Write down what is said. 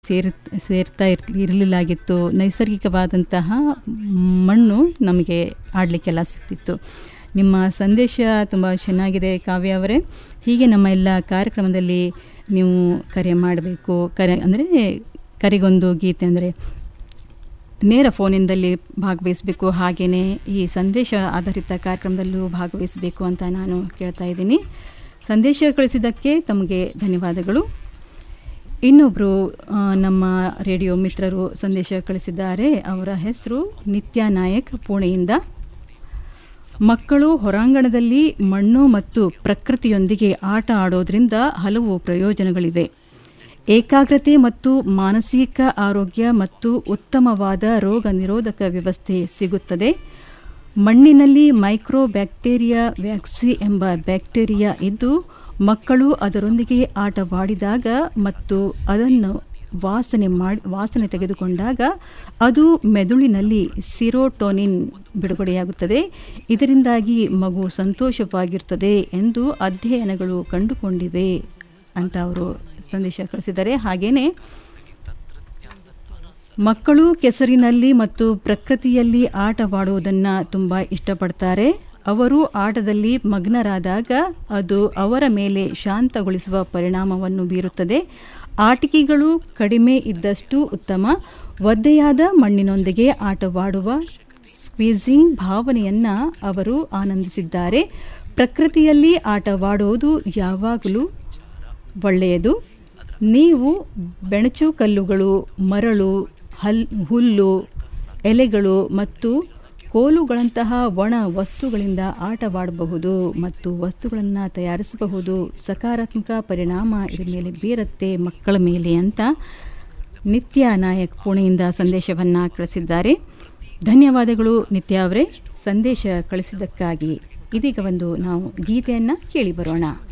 ಸೇರ್ ಸೇರ್ತಾ ಇರ್ ಇರಲಿಲ್ಲಾಗಿತ್ತು ನೈಸರ್ಗಿಕವಾದಂತಹ ಮಣ್ಣು ನಮಗೆ ಆಡಲಿಕ್ಕೆಲ್ಲ ಸಿಗ್ತಿತ್ತು ನಿಮ್ಮ ಸಂದೇಶ ತುಂಬ ಚೆನ್ನಾಗಿದೆ ಕಾವ್ಯ ಅವರೇ ಹೀಗೆ ನಮ್ಮ ಎಲ್ಲ ಕಾರ್ಯಕ್ರಮದಲ್ಲಿ ನೀವು ಕರೆ ಮಾಡಬೇಕು ಕರೆ ಅಂದರೆ ಕರೆಗೊಂದು ಗೀತೆ ಅಂದರೆ ನೇರ ಫೋನಿಂದಲ್ಲಿ ಭಾಗವಹಿಸಬೇಕು ಹಾಗೆಯೇ ಈ ಸಂದೇಶ ಆಧಾರಿತ ಕಾರ್ಯಕ್ರಮದಲ್ಲೂ ಭಾಗವಹಿಸಬೇಕು ಅಂತ ನಾನು ಕೇಳ್ತಾ ಇದ್ದೀನಿ ಸಂದೇಶ ಕಳಿಸಿದ್ದಕ್ಕೆ ತಮಗೆ ಧನ್ಯವಾದಗಳು ಇನ್ನೊಬ್ಬರು ನಮ್ಮ ರೇಡಿಯೋ ಮಿತ್ರರು ಸಂದೇಶ ಕಳಿಸಿದ್ದಾರೆ ಅವರ ಹೆಸರು ನಿತ್ಯ ನಾಯಕ್ ಪುಣೆಯಿಂದ ಮಕ್ಕಳು ಹೊರಾಂಗಣದಲ್ಲಿ ಮಣ್ಣು ಮತ್ತು ಪ್ರಕೃತಿಯೊಂದಿಗೆ ಆಟ ಆಡೋದ್ರಿಂದ ಹಲವು ಪ್ರಯೋಜನಗಳಿವೆ ಏಕಾಗ್ರತೆ ಮತ್ತು ಮಾನಸಿಕ ಆರೋಗ್ಯ ಮತ್ತು ಉತ್ತಮವಾದ ರೋಗ ನಿರೋಧಕ ವ್ಯವಸ್ಥೆ ಸಿಗುತ್ತದೆ ಮಣ್ಣಿನಲ್ಲಿ ಮೈಕ್ರೋ ಬ್ಯಾಕ್ಟೀರಿಯಾ ವ್ಯಾಕ್ಸಿ ಎಂಬ ಬ್ಯಾಕ್ಟೀರಿಯಾ ಇದ್ದು ಮಕ್ಕಳು ಅದರೊಂದಿಗೆ ಆಟವಾಡಿದಾಗ ಮತ್ತು ಅದನ್ನು ವಾಸನೆ ಮಾಡಿ ವಾಸನೆ ತೆಗೆದುಕೊಂಡಾಗ ಅದು ಮೆದುಳಿನಲ್ಲಿ ಸಿರೋಟೋನಿನ್ ಬಿಡುಗಡೆಯಾಗುತ್ತದೆ ಇದರಿಂದಾಗಿ ಮಗು ಸಂತೋಷವಾಗಿರುತ್ತದೆ ಎಂದು ಅಧ್ಯಯನಗಳು ಕಂಡುಕೊಂಡಿವೆ ಅಂತ ಅವರು ಸಂದೇಶ ಕಳಿಸಿದ್ದಾರೆ ಹಾಗೆಯೇ ಮಕ್ಕಳು ಕೆಸರಿನಲ್ಲಿ ಮತ್ತು ಪ್ರಕೃತಿಯಲ್ಲಿ ಆಟವಾಡುವುದನ್ನು ತುಂಬ ಇಷ್ಟಪಡ್ತಾರೆ ಅವರು ಆಟದಲ್ಲಿ ಮಗ್ನರಾದಾಗ ಅದು ಅವರ ಮೇಲೆ ಶಾಂತಗೊಳಿಸುವ ಪರಿಣಾಮವನ್ನು ಬೀರುತ್ತದೆ ಆಟಿಕೆಗಳು ಕಡಿಮೆ ಇದ್ದಷ್ಟು ಉತ್ತಮ ಒದ್ದೆಯಾದ ಮಣ್ಣಿನೊಂದಿಗೆ ಆಟವಾಡುವ ಸ್ಕ್ವೀಸಿಂಗ್ ಭಾವನೆಯನ್ನು ಅವರು ಆನಂದಿಸಿದ್ದಾರೆ ಪ್ರಕೃತಿಯಲ್ಲಿ ಆಟವಾಡುವುದು ಯಾವಾಗಲೂ ಒಳ್ಳೆಯದು ನೀವು ಬೆಣಚು ಕಲ್ಲುಗಳು ಮರಳು ಹಲ್ ಹುಲ್ಲು ಎಲೆಗಳು ಮತ್ತು ಕೋಲುಗಳಂತಹ ಒಣ ವಸ್ತುಗಳಿಂದ ಆಟವಾಡಬಹುದು ಮತ್ತು ವಸ್ತುಗಳನ್ನು ತಯಾರಿಸಬಹುದು ಸಕಾರಾತ್ಮಕ ಪರಿಣಾಮ ಇದರ ಮೇಲೆ ಬೀರುತ್ತೆ ಮಕ್ಕಳ ಮೇಲೆ ಅಂತ ನಿತ್ಯ ನಾಯಕ್ ಪುಣೆಯಿಂದ ಸಂದೇಶವನ್ನು ಕಳಿಸಿದ್ದಾರೆ ಧನ್ಯವಾದಗಳು ನಿತ್ಯ ಅವರೇ ಸಂದೇಶ ಕಳಿಸಿದ್ದಕ್ಕಾಗಿ ಇದೀಗ ಒಂದು ನಾವು ಗೀತೆಯನ್ನು ಕೇಳಿ ಬರೋಣ